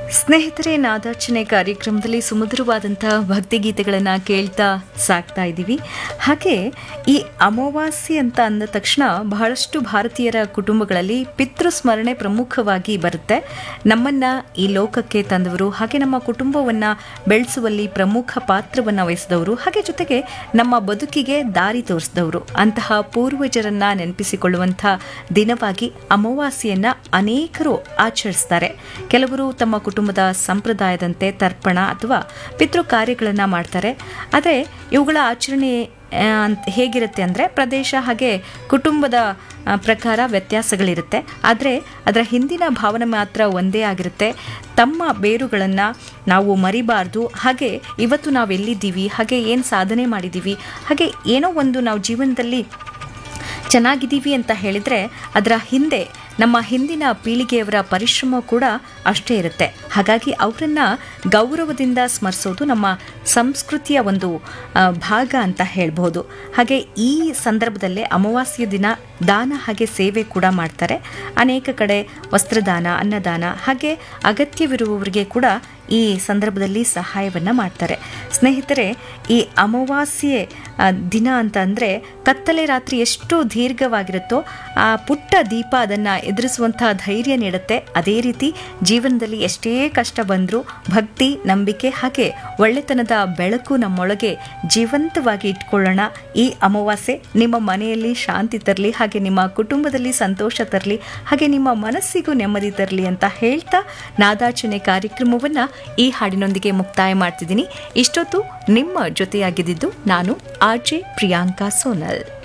ಸ್ನೇಹಿತರೆ ನಾದಾರ್ಚನೆ ಕಾರ್ಯಕ್ರಮದಲ್ಲಿ ಸುಮಧುರವಾದಂತಹ ಭಕ್ತಿಗೀತೆಗಳನ್ನು ಕೇಳ್ತಾ ಸಾಕ್ತಾ ಇದ್ದೀವಿ ಹಾಗೆ ಈ ಅಮಾವಾಸ್ಯೆ ಅಂತ ಅಂದ ತಕ್ಷಣ ಬಹಳಷ್ಟು ಭಾರತೀಯರ ಕುಟುಂಬಗಳಲ್ಲಿ ಪಿತೃಸ್ಮರಣೆ ಪ್ರಮುಖವಾಗಿ ಬರುತ್ತೆ ನಮ್ಮನ್ನ ಈ ಲೋಕಕ್ಕೆ ತಂದವರು ಹಾಗೆ ನಮ್ಮ ಕುಟುಂಬವನ್ನ ಬೆಳೆಸುವಲ್ಲಿ ಪ್ರಮುಖ ಪಾತ್ರವನ್ನು ವಹಿಸಿದವರು ಹಾಗೆ ಜೊತೆಗೆ ನಮ್ಮ ಬದುಕಿಗೆ ದಾರಿ ತೋರಿಸಿದವರು ಅಂತಹ ಪೂರ್ವಜರನ್ನ ನೆನಪಿಸಿಕೊಳ್ಳುವಂಥ ದಿನವಾಗಿ ಅಮಾವಾಸ್ಯೆಯನ್ನ ಅನೇಕರು ಆಚರಿಸ್ತಾರೆ ಕೆಲವರು ತಮ್ಮ ಕುಟುಂಬದ ಸಂಪ್ರದಾಯದಂತೆ ತರ್ಪಣ ಅಥವಾ ಪಿತೃ ಕಾರ್ಯಗಳನ್ನು ಮಾಡ್ತಾರೆ ಆದರೆ ಇವುಗಳ ಆಚರಣೆ ಆ, ಅಂತ ಹೇಗಿರುತ್ತೆ ಅಂದರೆ ಪ್ರದೇಶ ಹಾಗೆ ಕುಟುಂಬದ ಆ, ಪ್ರಕಾರ ವ್ಯತ್ಯಾಸಗಳಿರುತ್ತೆ ಆದರೆ ಅದರ ಹಿಂದಿನ ಭಾವನೆ ಮಾತ್ರ ಒಂದೇ ಆಗಿರುತ್ತೆ ತಮ್ಮ ಬೇರುಗಳನ್ನು ನಾವು ಮರಿಬಾರ್ದು ಹಾಗೆ ಇವತ್ತು ನಾವು ಎಲ್ಲಿದ್ದೀವಿ ಹಾಗೆ ಏನು ಸಾಧನೆ ಮಾಡಿದ್ದೀವಿ ಹಾಗೆ ಏನೋ ಒಂದು ನಾವು ಜೀವನದಲ್ಲಿ ಚೆನ್ನಾಗಿದ್ದೀವಿ ಅಂತ ಹೇಳಿದರೆ ಅದರ ಹಿಂದೆ ನಮ್ಮ ಹಿಂದಿನ ಪೀಳಿಗೆಯವರ ಪರಿಶ್ರಮ ಕೂಡ ಅಷ್ಟೇ ಇರುತ್ತೆ ಹಾಗಾಗಿ ಅವರನ್ನು ಗೌರವದಿಂದ ಸ್ಮರಿಸೋದು ನಮ್ಮ ಸಂಸ್ಕೃತಿಯ ಒಂದು ಆ, ಭಾಗ ಅಂತ ಹೇಳ್ಬೋದು ಹಾಗೆ ಈ ಸಂದರ್ಭದಲ್ಲೇ ಅಮಾವಾಸ್ಯ ದಿನ ದಾನ ಹಾಗೆ ಸೇವೆ ಕೂಡ ಮಾಡ್ತಾರೆ ಅನೇಕ ಕಡೆ ವಸ್ತ್ರದಾನ ಅನ್ನದಾನ ಹಾಗೆ ಅಗತ್ಯವಿರುವವರಿಗೆ ಕೂಡ ಈ ಸಂದರ್ಭದಲ್ಲಿ ಸಹಾಯವನ್ನು ಮಾಡ್ತಾರೆ ಸ್ನೇಹಿತರೆ ಈ ಅಮಾವಾಸ್ಯೆ ಆ, ದಿನ ಅಂತ ಅಂದರೆ ಕತ್ತಲೆ ರಾತ್ರಿ ಎಷ್ಟು ದೀರ್ಘವಾಗಿರುತ್ತೋ ಆ ಪುಟ್ಟ ದೀಪ ಅದನ್ನು ಎದುರಿಸುವಂತಹ ಧೈರ್ಯ ನೀಡುತ್ತೆ ಅದೇ ರೀತಿ ಜೀವನದಲ್ಲಿ ಎಷ್ಟೇ ಕಷ್ಟ ಬಂದರೂ ಭಕ್ತಿ ನಂಬಿಕೆ ಹಾಗೆ ಒಳ್ಳೆತನದ ಬೆಳಕು ನಮ್ಮೊಳಗೆ ಜೀವಂತವಾಗಿ ಇಟ್ಕೊಳ್ಳೋಣ ಈ ಅಮಾವಾಸ್ಯೆ ನಿಮ್ಮ ಮನೆಯಲ್ಲಿ ಶಾಂತಿ ತರಲಿ ಹಾಗೆ ನಿಮ್ಮ ಕುಟುಂಬದಲ್ಲಿ ಸಂತೋಷ ತರಲಿ ಹಾಗೆ ನಿಮ್ಮ ಮನಸ್ಸಿಗೂ ನೆಮ್ಮದಿ ತರಲಿ ಅಂತ ಹೇಳ್ತಾ ನಾದಾರ್ಚನೆ ಕಾರ್ಯಕ್ರಮವನ್ನು ಈ ಹಾಡಿನೊಂದಿಗೆ ಮುಕ್ತಾಯ ಮಾಡ್ತಿದ್ದೀನಿ ಇಷ್ಟೊತ್ತು ನಿಮ್ಮ ಜೊತೆಯಾಗಿದ್ದು ನಾನು ಆರ್ ಜೆ ಪ್ರಿಯಾಂಕಾ ಸೋನಲ್